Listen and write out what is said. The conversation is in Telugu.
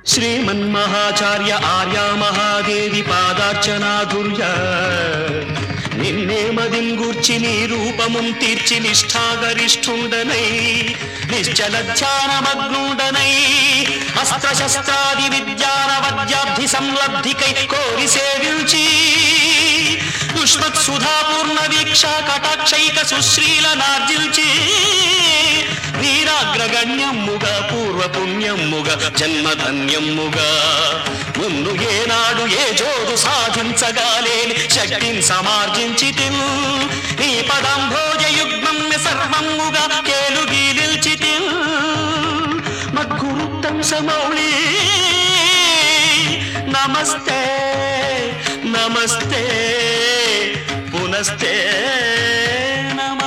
శ్రీమన్మహాచార్య ఆర్యా మహాదేవి పాదార్చనాధుర్య నిన్నే మదింగూర్చి నీ రూపముం తీర్చి నిష్ఠాగరిష్ఠుండనై నిశ్చల ధ్యానమగ్నుండనై అస్త్రశస్త్రాది విద్యాన వద్యాబ్ధి సంలబ్ధికై కోరి సేవించి దుష్మత్ సుధాపూర్ణ వీక్ష కటాక్షైక సుశ్రీల నార్జిల్చి వీరాగ్రగణ్యమ్ముగా పూర్వపుణ్యమ్ముగా జన్మధన్యమ్ముగా ముందు ఏనాడు ఏ జోడు సాధించగాలేని శక్తిని సమార్జించి నీ పదంభోజ యుగ్మం సర్వమ్ముగా కేలుగి నిల్చి మద్గురుత్తం సమౌళి నమస్తే నమస్తే పునస్తే నమ